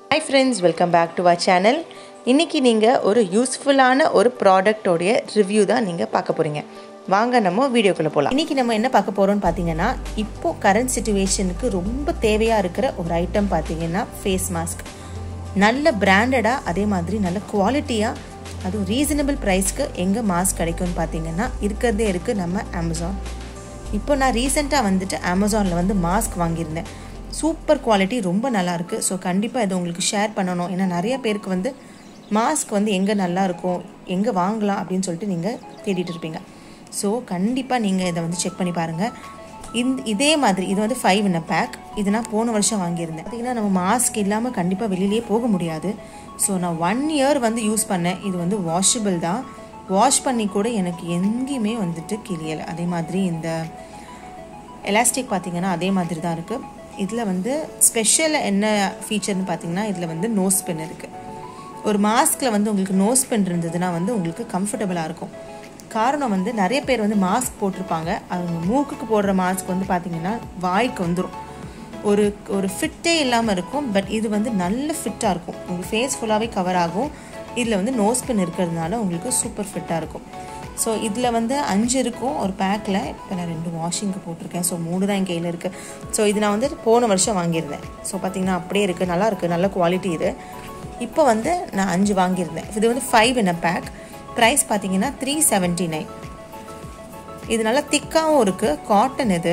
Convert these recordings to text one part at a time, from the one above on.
hi friends welcome back to our channel இன்றைக்கி நீங்கள் ஒரு யூஸ்ஃபுல்லான ஒரு ப்ராடக்டோடைய ரிவ்யூ தான் நீங்கள் பார்க்க போகிறீங்க வாங்க நம்ம வீடியோக்குள்ளே போகலாம் இன்றைக்கி நம்ம என்ன பார்க்க போகிறோம்னு பார்த்தீங்கன்னா இப்போது கரண்ட் சுச்சுவேஷனுக்கு ரொம்ப தேவையாக இருக்கிற ஒரு ஐட்டம் பார்த்தீங்கன்னா ஃபேஸ் மாஸ்க் நல்ல பிராண்டடாக அதே மாதிரி நல்ல குவாலிட்டியாக அதுவும் ரீசனபிள் ப்ரைஸ்க்கு எங்கே மாஸ்க் கிடைக்கும்னு பார்த்தீங்கன்னா இருக்கிறதே இருக்குது நம்ம அமேசான் இப்போ நான் ரீசெண்டாக வந்துட்டு அமேசானில் வந்து மாஸ்க் வாங்கியிருந்தேன் சூப்பர் குவாலிட்டி ரொம்ப நல்லாயிருக்கு ஸோ கண்டிப்பாக இதை உங்களுக்கு ஷேர் பண்ணணும் ஏன்னா நிறைய பேருக்கு வந்து மாஸ்க் வந்து எங்கே நல்லா இருக்கும் எங்கே வாங்கலாம் அப்படின்னு சொல்லிட்டு நீங்கள் தேடிட்டு இருப்பீங்க ஸோ கண்டிப்பாக நீங்கள் இதை வந்து செக் பண்ணி பாருங்கள் இந்த இதே மாதிரி இது வந்து ஃபைவ் இன் அ பேக் இது நான் போன வருஷம் வாங்கியிருந்தேன் பார்த்தீங்கன்னா நம்ம மாஸ்க் இல்லாமல் கண்டிப்பாக வெளியிலேயே போக முடியாது ஸோ நான் ஒன் இயர் வந்து யூஸ் பண்ணேன் இது வந்து வாஷபிள் தான் வாஷ் பண்ணி கூட எனக்கு எங்கேயுமே வந்துட்டு கிளியலை அதே மாதிரி இந்த எலாஸ்டிக் பார்த்தீங்கன்னா அதே மாதிரி தான் இருக்குது இதில் வந்து ஸ்பெஷல் என்ன ஃபீச்சர்னு பார்த்தீங்கன்னா இதில் வந்து நோஸ் பென் இருக்குது ஒரு மாஸ்கில் வந்து உங்களுக்கு நோஸ் பென் இருந்ததுன்னா வந்து உங்களுக்கு கம்ஃபர்டபுளாக இருக்கும் காரணம் வந்து நிறைய பேர் வந்து மாஸ்க் போட்டிருப்பாங்க அவங்க மூக்குக்கு போடுற மாஸ்க் வந்து பார்த்திங்கன்னா வாய்க்கு வந்துடும் ஒரு ஒரு ஃபிட்டே இல்லாமல் இருக்கும் பட் இது வந்து நல்ல ஃபிட்டாக இருக்கும் உங்கள் ஃபேஸ் ஃபுல்லாகவே கவர் ஆகும் இதில் வந்து நோஸ் பென் இருக்கிறதுனால உங்களுக்கு சூப்பர் ஃபிட்டாக இருக்கும் ஸோ இதில் வந்து அஞ்சு இருக்கும் ஒரு பேக்கில் இப்போ நான் ரெண்டு வாஷிங்க்கு போட்டிருக்கேன் ஸோ மூணு தான் என் கையில் இருக்குது ஸோ இது நான் வந்து போன வருஷம் வாங்கியிருந்தேன் ஸோ பார்த்திங்கன்னா அப்படியே இருக்குது நல்லா இருக்குது நல்ல குவாலிட்டி இது இப்போ வந்து நான் அஞ்சு வாங்கியிருந்தேன் இது வந்து five in a pack price பார்த்தீங்கன்னா த்ரீ செவன்ட்டி நைன் இது நல்லா திக்காகவும் இருக்குது காட்டன் இது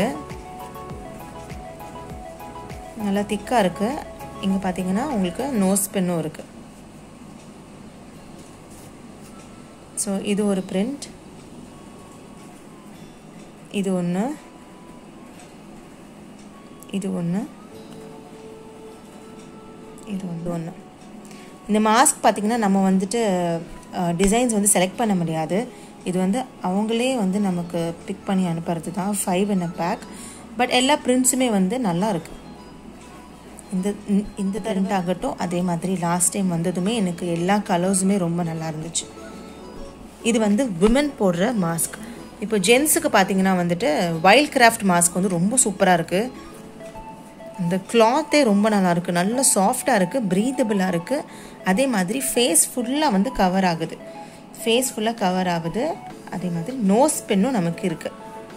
நல்லா திக்காக இருக்குது இங்கே பார்த்தீங்கன்னா உங்களுக்கு நோஸ் பென்னும் இருக்குது ஸோ இது ஒரு பிரிண்ட் இது ஒன்று இது ஒன்று இது வந்து ஒன்று இந்த மாஸ்க் பார்த்திங்கன்னா நம்ம வந்துட்டு டிசைன்ஸ் வந்து செலக்ட் பண்ண முடியாது இது வந்து அவங்களே வந்து நமக்கு பிக் பண்ணி அனுப்புறது தான் five in a pack but எல்லா பிரிண்ட்ஸுமே வந்து நல்லா இருக்குது இந்த இந்த பிரிண்ட் ஆகட்டும் அதே மாதிரி லாஸ்ட் டைம் வந்ததுமே எனக்கு எல்லா கலர்ஸுமே ரொம்ப நல்லா இருந்துச்சு இது வந்து விமன் போடுற மாஸ்க் இப்போ ஜென்ஸுக்கு பார்த்தீங்கன்னா வந்துட்டு வைல்ட் கிராஃப்ட் மாஸ்க் வந்து ரொம்ப சூப்பராக இருக்குது இந்த கிளாத்தே ரொம்ப நல்லா இருக்குது நல்ல சாஃப்டாக இருக்குது ப்ரீதபிளாக இருக்குது அதே மாதிரி ஃபேஸ் ஃபுல்லாக வந்து கவர் ஆகுது ஃபேஸ் ஃபுல்லாக கவர் ஆகுது அதே மாதிரி நோஸ் பென்னும் நமக்கு இருக்குது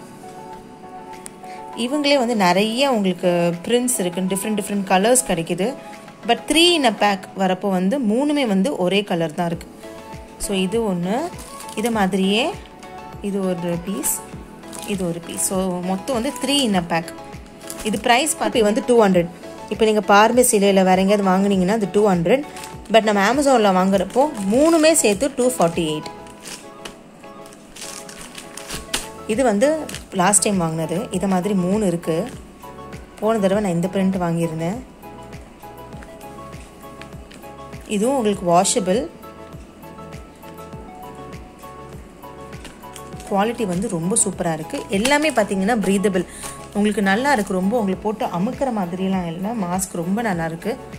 இவங்களே வந்து நிறைய உங்களுக்கு பிரிண்ட்ஸ் இருக்குது டிஃப்ரெண்ட் டிஃப்ரெண்ட் கலர்ஸ் கிடைக்கிது but three in a pack வரப்போ வந்து மூணுமே வந்து ஒரே கலர் தான் இருக்குது ஸோ இது ஒன்று இது மாதிரியே இது ஒரு பீஸ் இது ஒரு பீஸ் ஸோ மொத்தம் வந்து த்ரீ இன் அ பேக் இது ப்ரைஸ் பார்த்து வந்து டூ ஹண்ட்ரட் இப்போ நீங்கள் பார்மசியில் இல்லை வேறு எங்கேயாவது வாங்கினீங்கன்னா அது டூ ஹண்ட்ரட் பட் நம்ம அமேசானில் வாங்குறப்போ மூணுமே சேர்த்து டூ ஃபார்ட்டி எயிட் இது வந்து லாஸ்ட் டைம் வாங்கினது இதை மாதிரி மூணு இருக்குது போன தடவை நான் இந்த பிரிண்ட் வாங்கியிருந்தேன் இதுவும் உங்களுக்கு வாஷபிள் குவாலிட்டி வந்து ரொம்ப சூப்பராக இருக்குது எல்லாமே பார்த்தீங்கன்னா ப்ரீதபிள் உங்களுக்கு நல்லா இருக்குது ரொம்ப உங்களுக்கு போட்டு அமுக்கிற மாதிரிலாம் இல்லை மாஸ்க் ரொம்ப நல்லா இருக்குது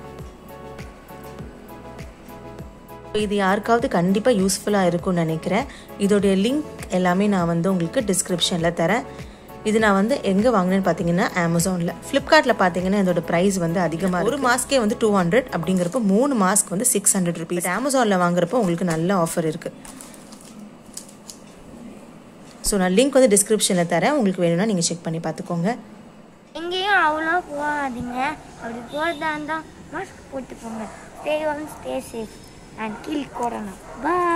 இது யாருக்காவது கண்டிப்பாக யூஸ்ஃபுல்லாக இருக்கும்னு நினைக்கிறேன் இதோடைய லிங்க் எல்லாமே நான் வந்து உங்களுக்கு டிஸ்கிரிப்ஷனில் தரேன் இது நான் வந்து எங்கே வாங்கினேன்னு பார்த்தீங்கன்னா அமேசானில் ஃப்ளிப்கார்ட்டில் பார்த்தீங்கன்னா இதோட ப்ரைஸ் வந்து அதிகமாக ஒரு மாஸ்க்கே வந்து டூ ஹண்ட்ரட் அப்படிங்கிறப்போ மூணு மாஸ்க் வந்து சிக்ஸ் ஹண்ட்ரட் ருபீஸ் அமேசானில் வாங்குறப்போ உங்களுக்கு நல்ல ஆஃபர் இருக்குது ஸோ நான் லிங்க் வந்து டிஸ்கிரிப்ஷனில் தரேன் உங்களுக்கு வேணும்னா நீங்கள் செக் பண்ணி பார்த்துக்கோங்க எங்கேயும் அவ்வளோ போகாதீங்க அப்படி போகிறதா இருந்தால் மாஸ்க் போட்டுக்கோங்க stay home stay safe and கீழ் கொரோனா பாய்